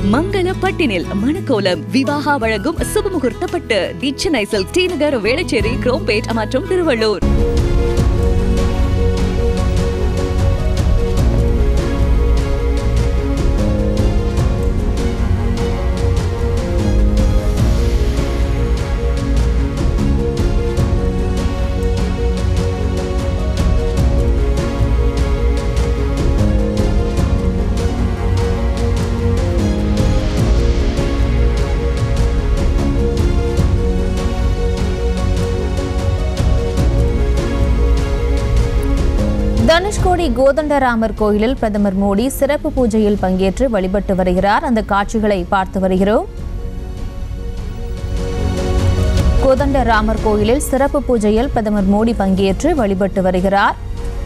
மங்கள பட்டினில் மணக்கோலம் விவாகா வழங்கும் சுபமுகூர்த்த பட்டு the Chennai silk T Nagar Velachery Chromepet மற்றும் திருவள்ளூர் தனுஷ்கோடி கோதண்டராமர் கோயிலில் பிரதமர் மோடி சிறப்பு பூஜையில் பங்கேற்று வழிபட்டு வருகிறார் அந்த காட்சிகளை பார்த்து வருகிறோம் கோதண்டராமர் கோயிலில் சிறப்பு பூஜையில் பிரதமர் மோடி பங்கேற்று வழிபட்டு வருகிறார்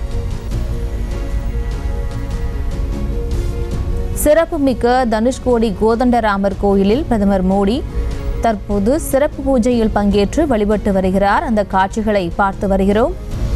சிறப்புமிக்க தனுஷ்கோடி கோதண்டராமர் கோயிலில் பிரதமர் மோடி தற்போது சிறப்பு பூஜையில் பங்கேற்று வழிபட்டு வருகிறார் அந்த காட்சிகளை பார்த்து வருகிறோம்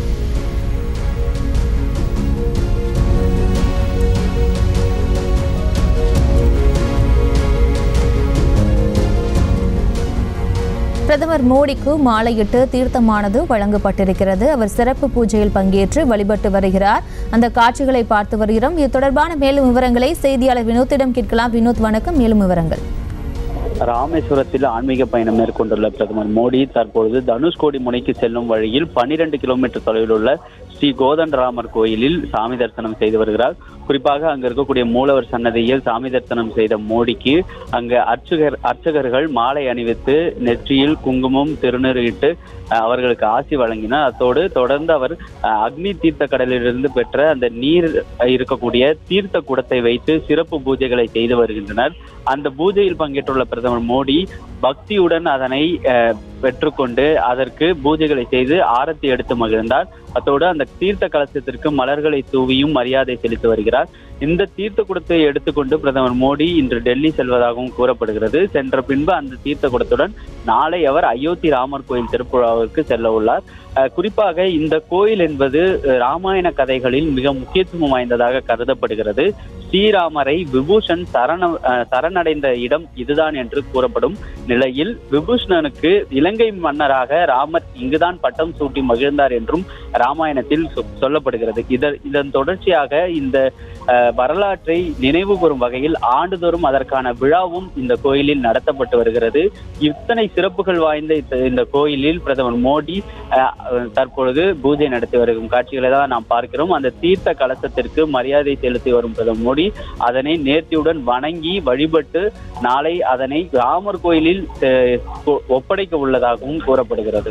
பிரதமர் மோடிக்கு மாலையிட்டு தீர்த்தமானது வழங்கப்பட்டிருக்கிறது அவர் சிறப்பு பூஜையில் பங்கேற்று வழிபட்டு வருகிறார் அந்த காட்சிகளை பார்த்து வருகிறோம் இது தொடர்பான மேலும் விவரங்களை செய்தியாளர் வினோத்திடம் கேட்கலாம் வினோத் வணக்கம் மேலும் விவரங்கள் ராமேஸ்வரத்தில் ஆன்மீக பயணம் மேற்கொண்டுள்ள பிரதமர் மோடி தற்பொழுது தனுஷ்கோடி முனைக்கு செல்லும் வழியில் பன்னிரண்டு கிலோமீட்டர் தொலைவில் உள்ள ஸ்ரீ கோதண்டராமர் கோயிலில் சாமி தரிசனம் செய்து வருகிறார் குறிப்பாக அங்க இருக்கக்கூடிய மூலவர் சன்னதியில் சாமி தரிசனம் செய்த மோடிக்கு அங்க அர்ச்சகர் அர்ச்சகர்கள் மாலை அணிவித்து நெற்றியில் குங்குமம் திருநீரிட்டு அஹ், அவர்களுக்கு ஆசி வழங்கினார் அத்தோடு தொடர்ந்து அவர் அஹ், அக்னி தீர்த்த கடலிலிருந்து பெற்ற அந்த நீர் இருக்கக்கூடிய தீர்த்த குடத்தை வைத்து சிறப்பு பூஜைகளை செய்து வருகின்றனர் அந்த பூஜையில் பங்கேற்றுள்ள பிரதமர் மோடி பக்தியுடன் அதனை அஹ், பெற்றுக்கொண்டு அதற்கு பூஜைகளை செய்து ஆரத்தி எடுத்து மகிழ்ந்தார் அத்தோடு அந்த தீர்த்த கலசத்திற்கு மலர்களை தூவியும் மரியாதை செலுத்தி வருகிறார் இந்த தீர்த்த குடத்தை எடுத்துக்கொண்டு பிரதமர் மோடி இன்று டெல்லி செல்வதாகவும் கூறப்படுகிறது சென்ற பின்பு அந்த தீர்த்த குடத்துடன் நாளை அவர் அயோத்தி ராமர் கோயில் திருப்புழாவிற்கு செல்ல உள்ளார் அஹ், குறிப்பாக இந்த கோயில் என்பது அஹ், ராமாயண கதைகளில் மிக முக்கியத்துவம் வாய்ந்ததாக கருதப்படுகிறது ஸ்ரீராமரை விபூஷன் சரண அஹ், சரணடைந்த இடம் இதுதான் என்று கூறப்படும் நிலையில் விபூஷணனுக்கு இலங்கை மன்னராக ராமர் இங்குதான் பட்டம் சூட்டி மகிழ்ந்தார் என்றும் ராமாயணத்தில் சொ- சொல்லப்படுகிறது இதன் இதன் தொடர்ச்சியாக இந்த அஹ், வரலாற்றை நினைவு கூறும் வகையில் ஆண்டுதோறும் அதற்கான விழாவும் இந்த கோயிலில் நடத்தப்பட்டு வருகிறது இத்தனை சிறப்புகள் வாய்ந்த இந்த- இந்த கோயிலில் பிரதமர் மோடி அஹ், அஹ், தற்பொழுது பூஜை நடத்தி வரும் காட்சிகளை தான் நாம் பார்க்கிறோம் அந்த தீர்த்த கலசத்திற்கு மரியாதை செலுத்தி வரும் பிரதமர் மோடி அதனை நேர்த்தியுடன் வணங்கி வழிபட்டு நாளை அதனை ராமர் கோயிலில் அஹ், ஒ- ஒப்படைக்க உள்ளதாகவும் கூறப்படுகிறது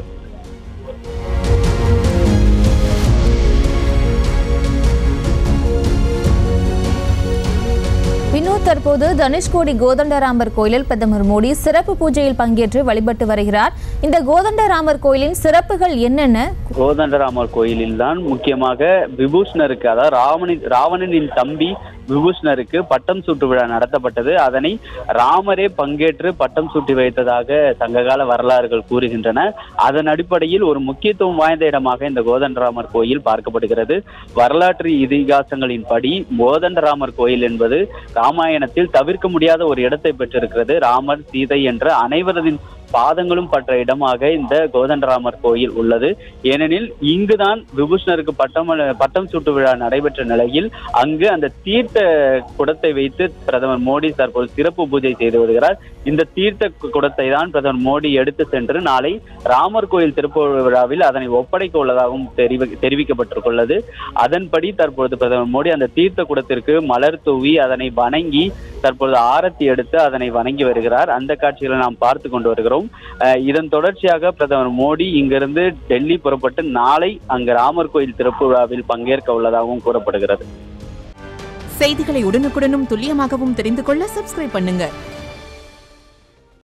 வினோத் தற்போது தனுஷ்கோடி கோதண்டராமர் கோயிலில் பிரதமர் மோடி சிறப்பு பூஜையில் பங்கேற்று வழிபட்டு வருகிறார் இந்த கோதண்டராமர் கோயிலின் சிறப்புகள் என்னென்ன கோதண்டராமர் கோயிலில் தான் முக்கியமாக விபூஷணருக்கு அதாவது ராவணின் ராவணனின் தம்பி விபூஷணருக்கு பட்டம் சூட்டு விழா நடத்தப்பட்டது அதனை ராமரே பங்கேற்று பட்டம் சூட்டி வைத்ததாக சங்ககால வரலாறுகள் கூறுகின்றன அதன் அடிப்படையில் ஒரு முக்கியத்துவம் வாய்ந்த இடமாக இந்த கோதண்டராமர் கோயில் பார்க்கப்படுகிறது வரலாற்று இதிகாசங்களின்படி கோதண்டராமர் கோயில் என்பது ராமாயணத்தில் தவிர்க்க முடியாத ஒரு இடத்தை பெற்றிருக்கிறது ராமர் சீதை என்ற அனைவரதின் பாதங்களும் பற்ற இடமாக இந்த கோதண்டராமர் கோயில் உள்ளது ஏனெனில் இங்குதான் விபூஷணருக்கு பட்டம் பட்டம் சூட்டு விழா நடைபெற்ற நிலையில் அங்கு அந்த தீர்த்த குடத்தை வைத்து பிரதமர் மோடி தற்போது சிறப்பு பூஜை செய்து வருகிறார் இந்த தீர்த்த கு- குடத்தை தான் பிரதமர் மோடி எடுத்து சென்று நாளை ராமர் கோயில் திருப்பூர் விழாவில் அதனை ஒப்படைக்க உள்ளதாகவும் தெரிவி தெரிவிக்கப்பட்டிருக்குள்ளது அதன்படி தற்பொழுது பிரதமர் மோடி அந்த தீர்த்த குடத்திற்கு மலர் தூவி அதனை வணங்கி தற்பொழுது ஆரத்தி எடுத்து அதனை வணங்கி வருகிறார் அந்த காட்சிகளை நாம் பார்த்து கொண்டு வருகிறோம் அஹ் இதன் தொடர்ச்சியாக பிரதமர் மோடி இங்கிருந்து டெல்லி புறப்பட்டு நாளை அங்கு ராமர் கோயில் திறப்பு விழாவில் பங்கேற்க உள்ளதாகவும் கூறப்படுகிறது செய்திகளை உடனுக்குடனும் துல்லியமாகவும் தெரிந்து கொள்ள சப்ஸ்கிரைப் பண்ணுங்க